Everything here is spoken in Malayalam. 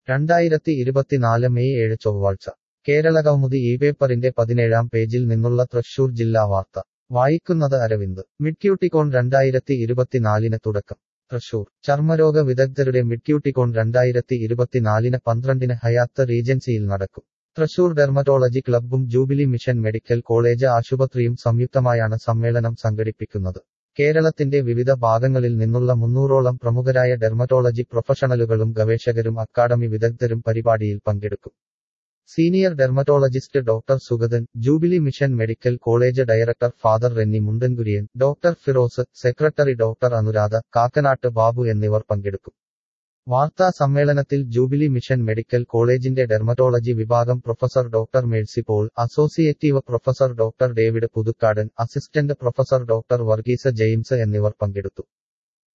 രണ്ടായിരത്തി ഇരുപത്തിനാല് മെയ് ഏഴ് ചൊവ്വാഴ്ച കേരളകൗമുദി ഈ പേപ്പറിന്റെ പതിനേഴാം പേജിൽ നിന്നുള്ള തൃശൂർ ജില്ലാ വാർത്ത വായിക്കുന്നത് അരവിന്ദ് മിഡ്ക്യൂട്ടിക്കോൺ രണ്ടായിരത്തി ഇരുപത്തിനാലിന് തുടക്കം തൃശൂർ ചർമ്മരോഗ വിദഗ്ധരുടെ മിഡ്ക്യൂട്ടിക്കോൺ രണ്ടായിരത്തി ഇരുപത്തിനാലിന് പന്ത്രണ്ടിന് ഹയാത്ത് റീജൻസിയിൽ നടക്കും തൃശൂർ ഡെർമറ്റോളജി ക്ലബ്ബും ജൂബിലി മിഷൻ മെഡിക്കൽ കോളേജ് ആശുപത്രിയും സംയുക്തമായാണ് സമ്മേളനം സംഘടിപ്പിക്കുന്നത് കേരളത്തിന്റെ വിവിധ ഭാഗങ്ങളിൽ നിന്നുള്ള മുന്നൂറോളം പ്രമുഖരായ ഡെർമറ്റോളജി പ്രൊഫഷണലുകളും ഗവേഷകരും അക്കാദമി വിദഗ്ധരും പരിപാടിയിൽ പങ്കെടുക്കും senior dermatologist doctor Sugathan Jubilee Mission Medical College director father Renny Mundankurian doctor Firoz secretary doctor Anuradha Kakkanattu Babu എന്നിവർ പങ്കെടുക്കും വാർത്താ സമ്മേളനത്തിൽ ജൂബിലി മിഷൻ മെഡിക്കൽ കോളേജിന്റെ ഡെർമറ്റോളജി വിഭാഗം professor doctor Mercy Paul associative professor doctor David Puthukkadan assistant professor doctor Varghese James എന്നിവർ പങ്കെടുത്തു